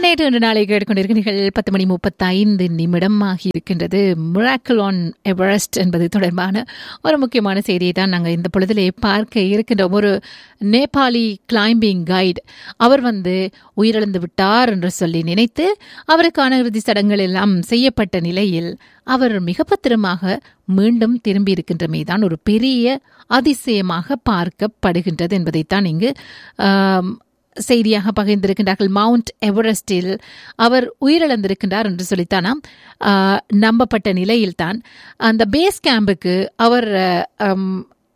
நேற்று இன்று நாளை கேட்டுக்கொண்டிருக்கிறீர்கள் பத்து மணி முப்பத்தைந்து நிமிடம் ஆகி இருக்கின்றது மிராக்கிள் ஆன் எவரெஸ்ட் என்பது தொடர்பான ஒரு முக்கியமான செய்தியை தான் நாங்கள் இந்த பொழுதிலே பார்க்க இருக்கின்றோம் ஒரு நேபாளி கிளைம்பிங் கைடு அவர் வந்து உயிரிழந்து விட்டார் என்று சொல்லி நினைத்து அவருக்கான இறுதி சடங்குகள் எல்லாம் செய்யப்பட்ட நிலையில் அவர் மிக பத்திரமாக மீண்டும் திரும்பி இருக்கின்றமை தான் ஒரு பெரிய அதிசயமாக பார்க்கப்படுகின்றது என்பதைத்தான் இங்கு ஆம், செய்தியாக பகிர்ந்திருக்கின்றார்கள் மவுண்ட் எவரெஸ்டில் அவர் உயிரிழந்திருக்கின்றார் என்று சொல்லித்தானாம் ஆ, நம்பப்பட்ட நிலையில்தான் அந்த பேஸ் கேம்புக்கு அவர் அம்,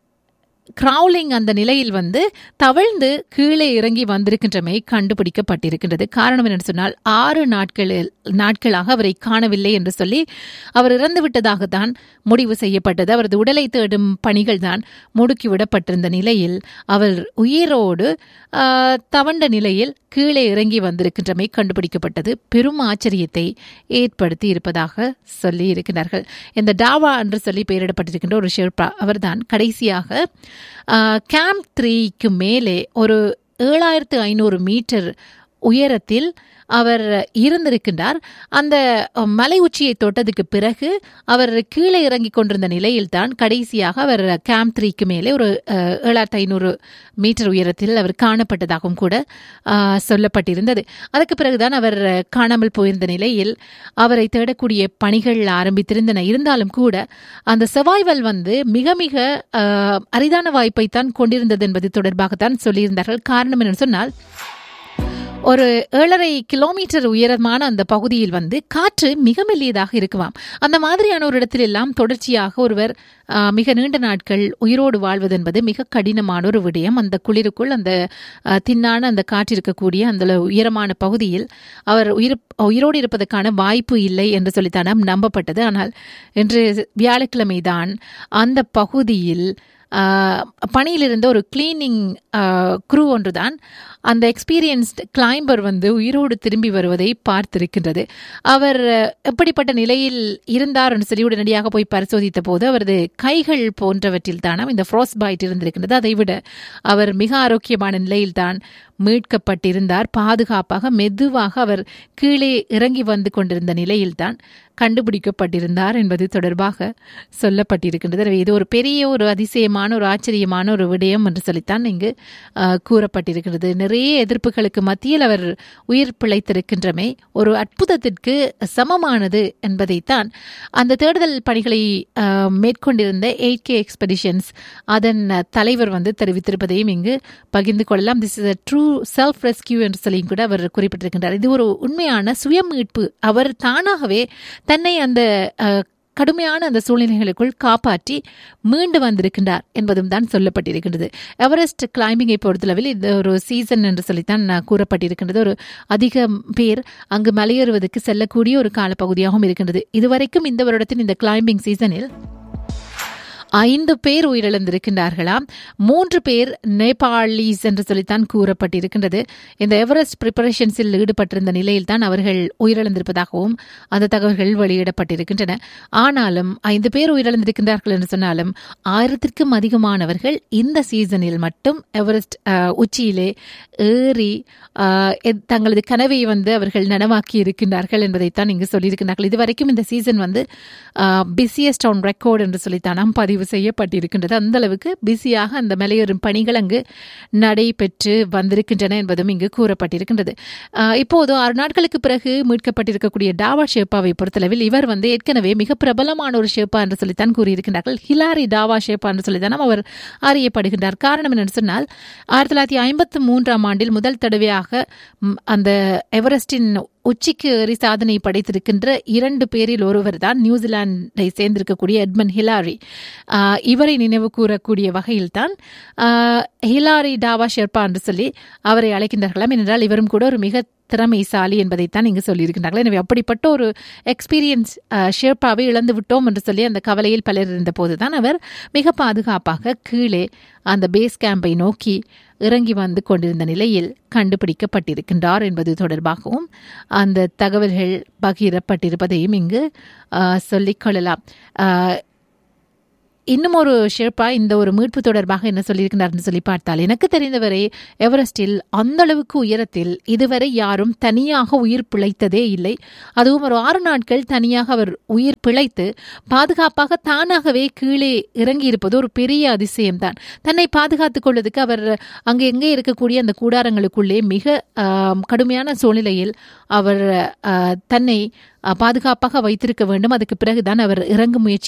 கிரவுலிங் அந்த நிலையில் வந்து தவழ்ந்து கீழே இறங்கி வந்திருக்கின்றமை கண்டுபிடிக்கப்பட்டிருக்கின்றது காரணம் என்னன்னு சொன்னால் ஆறு நாட்களில் நாட்களாக அவரை காணவில்லை என்று சொல்லி அவர் இறந்து விட்டதாகத்தான் முடிவு செய்யப்பட்டது அவரது உடலை தேடும் பணிகள் தான் முடுக்கிவிடப்பட்டிருந்த நிலையில் அவர் உயிரோடு ஆ, தவண்ட நிலையில் கீழே இறங்கி வந்திருக்கின்றமை கண்டுபிடிக்கப்பட்டது பெரும் ஆச்சரியத்தை ஏற்படுத்தி இருப்பதாக சொல்லி இருக்கிறார்கள் இந்த டாவா என்று சொல்லி பெயரிடப்பட்டிருக்கின்ற ஒரு ஷெர்பா அவர்தான் கடைசியாக கேம்ப் த்ரீக்கு மேலே ஒரு ஏழாயிரத்து ஐநூறு மீட்டர் உயரத்தில் அவர் இருந்திருக்கின்றார் அந்த அஹ், மலை உச்சியை தொட்டதுக்கு பிறகு அவர் கீழே இறங்கி கொண்டிருந்த நிலையில்தான் கடைசியாக அவர் கேம்ப் த்ரீக்கு மேலே ஒரு அஹ், ஏழாயிரத்து ஐநூறு மீட்டர் உயரத்தில் அவர் காணப்பட்டதாகவும் கூட அஹ், சொல்லப்பட்டிருந்தது அதுக்கு பிறகுதான் அவர் அஹ், காணாமல் போயிருந்த நிலையில் அவரை தேடக்கூடிய பணிகள் ஆரம்பித்திருந்தன இருந்தாலும் கூட அந்த சர்வைவல் வந்து மிக மிக அஹ், அரிதான வாய்ப்பை தான் கொண்டிருந்தது என்பது தொடர்பாகத்தான் சொல்லியிருந்தார்கள் காரணம் என்னன்னு சொன்னால் ஒரு ஏழரை கிலோமீட்டர் உயரமான அந்த பகுதியில் வந்து காற்று மிக மெல்லியதாக இருக்குமாம் அந்த மாதிரியான ஒரு இடத்தில் எல்லாம் தொடர்ச்சியாக ஒருவர் ஆ, மிக நீண்ட நாட்கள் உயிரோடு வாழ்வது என்பது மிக கடினமான ஒரு விடயம் அந்த குளிருக்குள் அந்த ஆ, தின்னான அந்த காற்று இருக்கக்கூடிய அந்த உயரமான பகுதியில் அவர் உயிர் உயிரோடு இருப்பதற்கான வாய்ப்பு இல்லை என்று சொல்லித்தான நம்பப்பட்டது ஆனால் இன்று வியாழக்கிழமை தான் அந்த பகுதியில் ஆஹ், பணியில் இருந்த ஒரு கிளீனிங் குரூ ஒன்றுதான் அந்த எக்ஸ்பீரியன்ஸ்ட் கிளைம்பர் வந்து உயிரோடு திரும்பி வருவதை பார்த்திருக்கின்றது அவர் அஹ், எப்படிப்பட்ட நிலையில் இருந்தார் என்று சொல்லி உடனடியாக போய் பரிசோதித்த போது அவரது கைகள் போன்றவற்றில் தானாம் இந்த ஃப்ரோஸ் பாய்ட் இருந்திருக்கின்றது அதை விட அவர் மிக ஆரோக்கியமான நிலையில்தான் மீட்கப்பட்டிருந்தார் பாதுகாப்பாக மெதுவாக அவர் கீழே இறங்கி வந்து கொண்டிருந்த நிலையில்தான் கண்டுபிடிக்கப்பட்டிருந்தார் என்பது தொடர்பாக சொல்லப்பட்டிருக்கின்றது எனவே இது ஒரு பெரிய ஒரு அதிசயமான ஒரு ஆச்சரியமான ஒரு விடயம் என்று சொல்லித்தான் இங்கு ஆஹ், கூறப்பட்டிருக்கிறது நிறைய எதிர்ப்புகளுக்கு மத்தியில் அவர் உயிர் பிழைத்திருக்கின்றமை ஒரு அற்புதத்திற்கு சமமானது என்பதைத்தான் அந்த தேடுதல் பணிகளை ஆஹ், மேற்கொண்டிருந்த எயிட் கே எக்ஸ்பெடிஷன்ஸ் அதன் அஹ், தலைவர் வந்து தெரிவித்திருப்பதையும் இங்கு பகிர்ந்து கொள்ளலாம் this is a true self rescue என்று சொல்லியும் கூட அவர் குறிப்பிட்டிருக்கின்றார் இது ஒரு உண்மையான சுய மீட்பு அவர் தானாகவே தன்னை அந்த அஹ், கடுமையான அந்த சூழ்நிலைகளுக்குள் காப்பாற்றி மீண்டு வந்திருக்கின்றார் என்பதும் தான் சொல்லப்பட்டிருக்கின்றது எவரெஸ்ட் கிளைம்பிங்கை பொறுத்தளவில் இது ஒரு சீசன் என்று சொல்லித்தான் நான் கூறப்பட்டிருக்கின்றது ஒரு அதிக பேர் அங்கு மலையேறுவதற்கு செல்லக்கூடிய ஒரு காலப்பகுதியாகவும் இருக்கின்றது இதுவரைக்கும் இந்த வருடத்தின் இந்த கிளைம்பிங் சீசனில் ஐந்து பேர் உயிரிழந்திருக்கின்றார்களாம் மூன்று பேர் நேபாளிஸ் என்று சொல்லித்தான் கூறப்பட்டிருக்கின்றது இந்த எவரெஸ்ட் ப்ரிப்பரேஷன்ஸில் ஈடுபட்டிருந்த நிலையில் தான் அவர்கள் உயிரிழந்திருப்பதாகவும் அந்த தகவல்கள் வெளியிடப்பட்டிருக்கின்றன ஆனாலும் ஐந்து பேர் உயிரிழந்திருக்கின்றார்கள் என்று சொன்னாலும் ஆயிரத்திற்கும் அதிகமானவர்கள் இந்த சீசனில் மட்டும் எவரெஸ்ட் அஹ், உச்சியிலே ஏறி அஹ், எத்- தங்களது கனவை வந்து அவர்கள் நனவாக்கி இருக்கின்றார்கள் என்பதைத்தான் இங்கு சொல்லியிருக்கிறார்கள் இதுவரைக்கும் இந்த சீசன் வந்து பிஸியஸ்ட் ஆன் ரெக்கார்ட் என்று சொல்லித்தானாம் பதிவு செய்யப்பட்டிருக்கின்றது அந்த அளவுக்கு பிஸியாக அந்த மலையேறும் பணிகள் அங்கு நடைபெற்று வந்திருக்கின்றன என்பதும் இங்கு கூறப்பட்டிருக்கின்றது ஆஹ் இப்போது ஆறு நாட்களுக்கு பிறகு மீட்கப்பட்டிருக்கக்கூடிய டாவா ஷேப்பாவை பொறுத்தளவில் இவர் வந்து ஏற்கனவே மிக பிரபலமான ஒரு ஷேப்பா என்று சொல்லித்தான் கூறியிருக்கின்றார்கள் ஹிலாரி டாவா ஷேப்பா என்று சொல்லித்தான் அவர் அறியப்படுகின்றார் காரணம் என்னன்னு சொன்னால் ஆயிரத்தி தொள்ளாயிரத்தி ஐம்பத்தி மூன்றாம் ஆண்டில் முதல் தடவையாக ம், அந்த எவரெஸ்டின் உச்சிக்கு ஏறி சாதனை படைத்திருக்கின்ற இரண்டு பேரில் ஒருவர் தான் நியூசிலாந்தை சேர்ந்திருக்கக்கூடிய எட்மன் ஹிலாரி ஆஹ் இவரை நினைவு கூறக்கூடிய வகையில்தான் ஆஹ் ஹிலாரி டாவா ஷெர்பா என்று சொல்லி அவரை அழைக்கின்றார்களாம் ஏனென்றால் இவரும் கூட ஒரு மிக திறமைசாலி என்பதைத்தான் இங்கு சொல்லியிருக்கின்றார்கள் எனவே அப்படிப்பட்ட ஒரு எக்ஸ்பீரியன்ஸ் ஷேர்பாவை இழந்து விட்டோம் என்று சொல்லி அந்த கவலையில் பலர் இருந்த போதுதான் அவர் மிக பாதுகாப்பாக கீழே அந்த பேஸ் கேம்பை நோக்கி இறங்கி வந்து கொண்டிருந்த நிலையில் கண்டுபிடிக்கப்பட்டிருக்கின்றார் என்பது தொடர்பாகவும் அந்த தகவல்கள் பகிரப்பட்டிருப்பதையும் இங்கு ஆஹ், சொல்லிக் கொள்ளலாம் ஆஹ், இன்னும் ஒரு ஷேர்ப்பா இந்த ஒரு மீட்பு தொடர்பாக என்ன சொல்லியிருக்கிறார்னு சொல்லி பார்த்தால் எனக்கு தெரிந்தவரை எவரெஸ்டில் அந்த அளவுக்கு உயரத்தில் இதுவரை யாரும் தனியாக உயிர் பிழைத்ததே இல்லை அதுவும் ஒரு ஆறு நாட்கள் தனியாக அவர் உயிர் பிழைத்து பாதுகாப்பாக தானாகவே கீழே இறங்கி இருப்பது ஒரு பெரிய அதிசயம்தான் தன்னை பாதுகாத்துக் கொள்வதற்கு அவர் அங்கே எங்கே இருக்கக்கூடிய அந்த கூடாரங்களுக்குள்ளே மிக ஆம், கடுமையான சூழ்நிலையில் அவர் ஆ, தன்னை ஆ, பாதுகாப்பாக வைத்திருக்க வேண்டும் அதுக்கு பிறகுதான் அவர் இறங்கும் முயற்சி